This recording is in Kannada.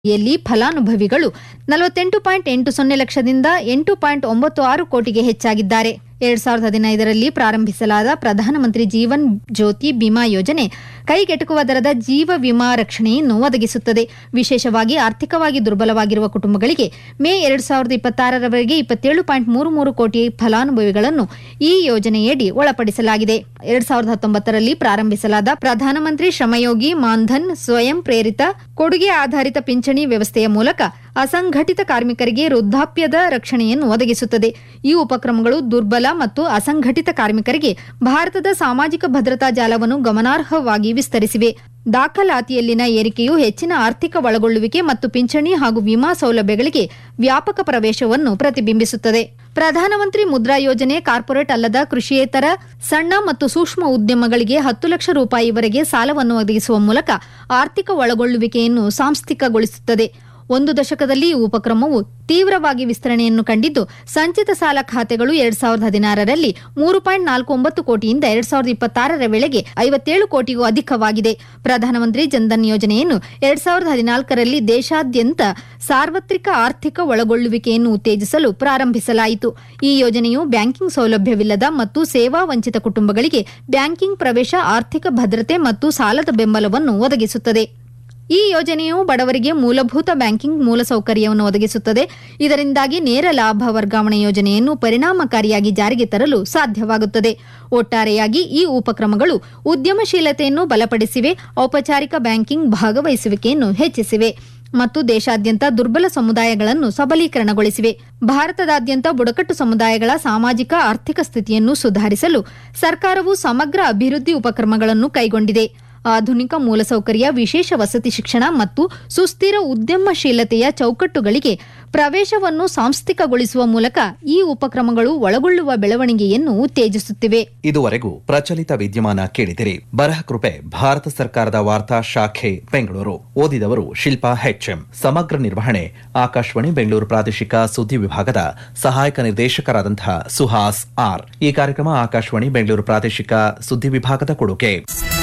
ಯಲ್ಲಿ ಫಲಾನುಭವಿಗಳು ನಲವತ್ತೆಂಟು ಪಾಯಿಂಟ್ ಎಂಟು ಸೊನ್ನೆ ಲಕ್ಷದಿಂದ ಎಂಟು ಪಾಯಿಂಟ್ ಒಂಬತ್ತು ಆರು ಕೋಟಿಗೆ ಹೆಚ್ಚಾಗಿದ್ದಾರೆ ಎರಡ್ ಸಾವಿರದ ಹದಿನೈದರಲ್ಲಿ ಪ್ರಾರಂಭಿಸಲಾದ ಪ್ರಧಾನಮಂತ್ರಿ ಜೀವನ್ ಜ್ಯೋತಿ ಬಿಮಾ ಯೋಜನೆ ಕೈಗೆಟುಕುವ ದರದ ಜೀವ ವಿಮಾ ರಕ್ಷಣೆಯನ್ನು ಒದಗಿಸುತ್ತದೆ ವಿಶೇಷವಾಗಿ ಆರ್ಥಿಕವಾಗಿ ದುರ್ಬಲವಾಗಿರುವ ಕುಟುಂಬಗಳಿಗೆ ಮೇ ಎರಡ್ ಸಾವಿರದ ಇಪ್ಪತ್ತಾರರವರೆಗೆ ಇಪ್ಪತ್ತೇಳು ಪಾಯಿಂಟ್ ಮೂರು ಮೂರು ಕೋಟಿ ಫಲಾನುಭವಿಗಳನ್ನು ಈ ಯೋಜನೆಯಡಿ ಒಳಪಡಿಸಲಾಗಿದೆ ಎರಡ್ ಸಾವಿರದ ಹತ್ತೊಂಬತ್ತರಲ್ಲಿ ಪ್ರಾರಂಭಿಸಲಾದ ಪ್ರಧಾನಮಂತ್ರಿ ಶ್ರಮಯೋಗಿ ಮಾನ್ಧನ್ ಸ್ವಯಂ ಪ್ರೇರಿತ ಕೊಡುಗೆ ಆಧಾರಿತ ಪಿಂಚಣಿ ವ್ಯವಸ್ಥೆಯ ಮೂಲಕ ಅಸಂಘಟಿತ ಕಾರ್ಮಿಕರಿಗೆ ವೃದ್ಧಾಪ್ಯದ ರಕ್ಷಣೆಯನ್ನು ಒದಗಿಸುತ್ತದೆ ಈ ಉಪಕ್ರಮಗಳು ದುರ್ಬಲ ಮತ್ತು ಅಸಂಘಟಿತ ಕಾರ್ಮಿಕರಿಗೆ ಭಾರತದ ಸಾಮಾಜಿಕ ಭದ್ರತಾ ಜಾಲವನ್ನು ಗಮನಾರ್ಹವಾಗಿ ವಿಸ್ತರಿಸಿವೆ ದಾಖಲಾತಿಯಲ್ಲಿನ ಏರಿಕೆಯು ಹೆಚ್ಚಿನ ಆರ್ಥಿಕ ಒಳಗೊಳ್ಳುವಿಕೆ ಮತ್ತು ಪಿಂಚಣಿ ಹಾಗೂ ವಿಮಾ ಸೌಲಭ್ಯಗಳಿಗೆ ವ್ಯಾಪಕ ಪ್ರವೇಶವನ್ನು ಪ್ರತಿಬಿಂಬಿಸುತ್ತದೆ ಪ್ರಧಾನಮಂತ್ರಿ ಮುದ್ರಾ ಯೋಜನೆ ಕಾರ್ಪೊರೇಟ್ ಅಲ್ಲದ ಕೃಷಿಯೇತರ ಸಣ್ಣ ಮತ್ತು ಸೂಕ್ಷ್ಮ ಉದ್ಯಮಗಳಿಗೆ ಹತ್ತು ಲಕ್ಷ ರೂಪಾಯಿವರೆಗೆ ಸಾಲವನ್ನು ಒದಗಿಸುವ ಮೂಲಕ ಆರ್ಥಿಕ ಒಳಗೊಳ್ಳುವಿಕೆಯನ್ನು ಸಾಂಸ್ಥಿಕಗೊಳಿಸುತ್ತದೆ ಒಂದು ದಶಕದಲ್ಲಿ ಈ ಉಪಕ್ರಮವು ತೀವ್ರವಾಗಿ ವಿಸ್ತರಣೆಯನ್ನು ಕಂಡಿದ್ದು ಸಂಚಿತ ಸಾಲ ಖಾತೆಗಳು ಎರಡ್ ಸಾವಿರದ ಹದಿನಾರರಲ್ಲಿ ಮೂರು ಪಾಯಿಂಟ್ ನಾಲ್ಕು ಒಂಬತ್ತು ಕೋಟಿಯಿಂದ ಎರಡ್ ಸಾವಿರದ ಇಪ್ಪತ್ತಾರರ ವೇಳೆಗೆ ಐವತ್ತೇಳು ಕೋಟಿಗೂ ಅಧಿಕವಾಗಿದೆ ಪ್ರಧಾನಮಂತ್ರಿ ಜನ್ಧನ್ ಯೋಜನೆಯನ್ನು ಎರಡ್ ಸಾವಿರದ ಹದಿನಾಲ್ಕರಲ್ಲಿ ದೇಶಾದ್ಯಂತ ಸಾರ್ವತ್ರಿಕ ಆರ್ಥಿಕ ಒಳಗೊಳ್ಳುವಿಕೆಯನ್ನು ಉತ್ತೇಜಿಸಲು ಪ್ರಾರಂಭಿಸಲಾಯಿತು ಈ ಯೋಜನೆಯು ಬ್ಯಾಂಕಿಂಗ್ ಸೌಲಭ್ಯವಿಲ್ಲದ ಮತ್ತು ಸೇವಾ ವಂಚಿತ ಕುಟುಂಬಗಳಿಗೆ ಬ್ಯಾಂಕಿಂಗ್ ಪ್ರವೇಶ ಆರ್ಥಿಕ ಭದ್ರತೆ ಮತ್ತು ಸಾಲದ ಬೆಂಬಲವನ್ನು ಒದಗಿಸುತ್ತದೆ ಈ ಯೋಜನೆಯು ಬಡವರಿಗೆ ಮೂಲಭೂತ ಬ್ಯಾಂಕಿಂಗ್ ಮೂಲಸೌಕರ್ಯವನ್ನು ಒದಗಿಸುತ್ತದೆ ಇದರಿಂದಾಗಿ ನೇರ ಲಾಭ ವರ್ಗಾವಣೆ ಯೋಜನೆಯನ್ನು ಪರಿಣಾಮಕಾರಿಯಾಗಿ ಜಾರಿಗೆ ತರಲು ಸಾಧ್ಯವಾಗುತ್ತದೆ ಒಟ್ಟಾರೆಯಾಗಿ ಈ ಉಪಕ್ರಮಗಳು ಉದ್ಯಮಶೀಲತೆಯನ್ನು ಬಲಪಡಿಸಿವೆ ಔಪಚಾರಿಕ ಬ್ಯಾಂಕಿಂಗ್ ಭಾಗವಹಿಸುವಿಕೆಯನ್ನು ಹೆಚ್ಚಿಸಿವೆ ಮತ್ತು ದೇಶಾದ್ಯಂತ ದುರ್ಬಲ ಸಮುದಾಯಗಳನ್ನು ಸಬಲೀಕರಣಗೊಳಿಸಿವೆ ಭಾರತದಾದ್ಯಂತ ಬುಡಕಟ್ಟು ಸಮುದಾಯಗಳ ಸಾಮಾಜಿಕ ಆರ್ಥಿಕ ಸ್ಥಿತಿಯನ್ನು ಸುಧಾರಿಸಲು ಸರ್ಕಾರವು ಸಮಗ್ರ ಅಭಿವೃದ್ಧಿ ಉಪಕ್ರಮಗಳನ್ನು ಕೈಗೊಂಡಿದೆ ಆಧುನಿಕ ಮೂಲಸೌಕರ್ಯ ವಿಶೇಷ ವಸತಿ ಶಿಕ್ಷಣ ಮತ್ತು ಸುಸ್ಥಿರ ಉದ್ಯಮಶೀಲತೆಯ ಚೌಕಟ್ಟುಗಳಿಗೆ ಪ್ರವೇಶವನ್ನು ಸಾಂಸ್ಥಿಕಗೊಳಿಸುವ ಮೂಲಕ ಈ ಉಪಕ್ರಮಗಳು ಒಳಗೊಳ್ಳುವ ಬೆಳವಣಿಗೆಯನ್ನು ಉತ್ತೇಜಿಸುತ್ತಿವೆ ಇದುವರೆಗೂ ಪ್ರಚಲಿತ ವಿದ್ಯಮಾನ ಕೇಳಿದಿರಿ ಬರಹ ಕೃಪೆ ಭಾರತ ಸರ್ಕಾರದ ವಾರ್ತಾ ಶಾಖೆ ಬೆಂಗಳೂರು ಓದಿದವರು ಶಿಲ್ಪಾ ಹೆಚ್ಎಂ ಸಮಗ್ರ ನಿರ್ವಹಣೆ ಆಕಾಶವಾಣಿ ಬೆಂಗಳೂರು ಪ್ರಾದೇಶಿಕ ಸುದ್ದಿ ವಿಭಾಗದ ಸಹಾಯಕ ನಿರ್ದೇಶಕರಾದಂತಹ ಸುಹಾಸ್ ಆರ್ ಈ ಕಾರ್ಯಕ್ರಮ ಆಕಾಶವಾಣಿ ಬೆಂಗಳೂರು ಪ್ರಾದೇಶಿಕ ಸುದ್ದಿ ವಿಭಾಗದ ಕೊಡುಗೆ